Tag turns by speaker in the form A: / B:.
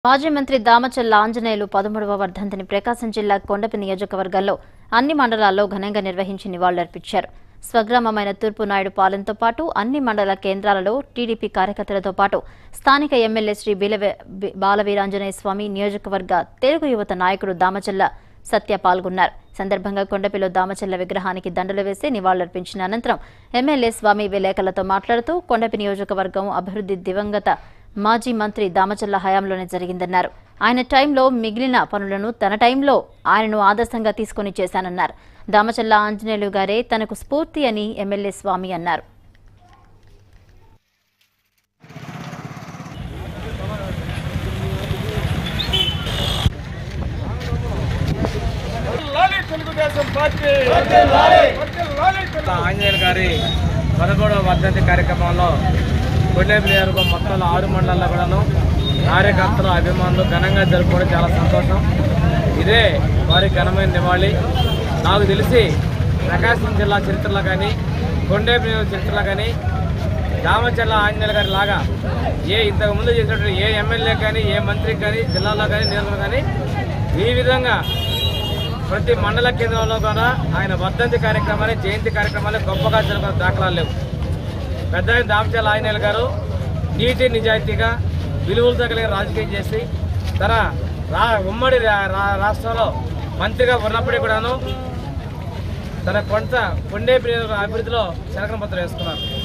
A: మాజీ మంత్రి దామచల్ల ఆంజనేయులు పదమూడవ వర్ధంతిని ప్రకాశం జిల్లా కొండపి నియోజకవర్గంలో అన్ని మండలాల్లో ఘనంగా నిర్వహించి నివాళులర్పించారు స్వగ్రామమైన తూర్పు నాయుడు పాలెంతో పాటు అన్ని మండల కేంద్రాలలో టీడీపీ కార్యకర్తలతో పాటు స్థానిక ఎమ్మెల్యే శ్రీ బిలవే- బి- బాలవీరాంజనేయ స్వామి నియోజకవర్గ తెలుగు యువత నాయకుడు దామచల్ల సత్య పాల్గొన్నారు సందర్భంగా కొండపిలో దామచల్ల విగ్రహానికి దండలు వేసి నివాళులర్పించిన అనంతరం ఎమ్మెల్యే స్వామి విలేకరులతో మాట్లాడుతూ కొండపి నియోజకవర్గం అభివృద్ధి దివంగత మాజీ మంత్రి దామచల్ల హయాంలోనే జరిగిందన్నారు ఆయన టైంలో మిగిలిన పనులను తన టైంలో ఆయనను ఆదర్శంగా తీసుకుని చేశానన్నారు దామచల్ల ఆంజనేయులు గారే తనకు స్ఫూర్తి అని ఎమ్మెల్యే స్వామి అన్నారు
B: లాలి తెలుగుదేశం పార్టీ లాలి తెలుగు-
C: ఆంజనేయులు గారి పదమూడవ వర్ధంతి కార్యక్రమంలో కొండేపు నియోజకవర్గం మొత్తంలో ఆరు మండలాల్లో కూడాను కార్యకర్తలు అభిమానులు ఘనంగా జరుపుకోవడం చాలా సంతోషం ఇదే వారి ఘనమైన నివాళి నాకు తెలిసి ప్రకాశం జిల్లా చరిత్రలో కానీ కొండేపు నియోజక చరిత్రలో కానీ రామచల్ల ఆంజనేయులు గారి లాగా ఏ ఇంతకుముందు చేసినటువంటి ఏ ఎమ్మెల్యే కానీ ఏ మంత్రి కానీ జిల్లాలో కానీ నియోజకవర్గంలో కానీ ఈ విధంగా ప్రతి మండల కేంద్రంలో కూడా ఆయన వర్ధంతి కార్యక్రమాన్ని జయంతి కార్యక్రమాలు గొప్పగా జరుగుతున్న దాఖలాలు లేవు పెద్ద ఆయన దామచల ఆంజనేయులు గారు నీతి నిజాయితీగా విలువలతో కలిగిన రాజకీయం చేసి తన రా ఉమ్మడి రా- రా- రాష్ట్రంలో మంత్రిగా ఉన్నప్పటికీ కూడాను తన కొంత కొండే అభివృద్ధిలో శనకన పత్రం వేసుకున్నారు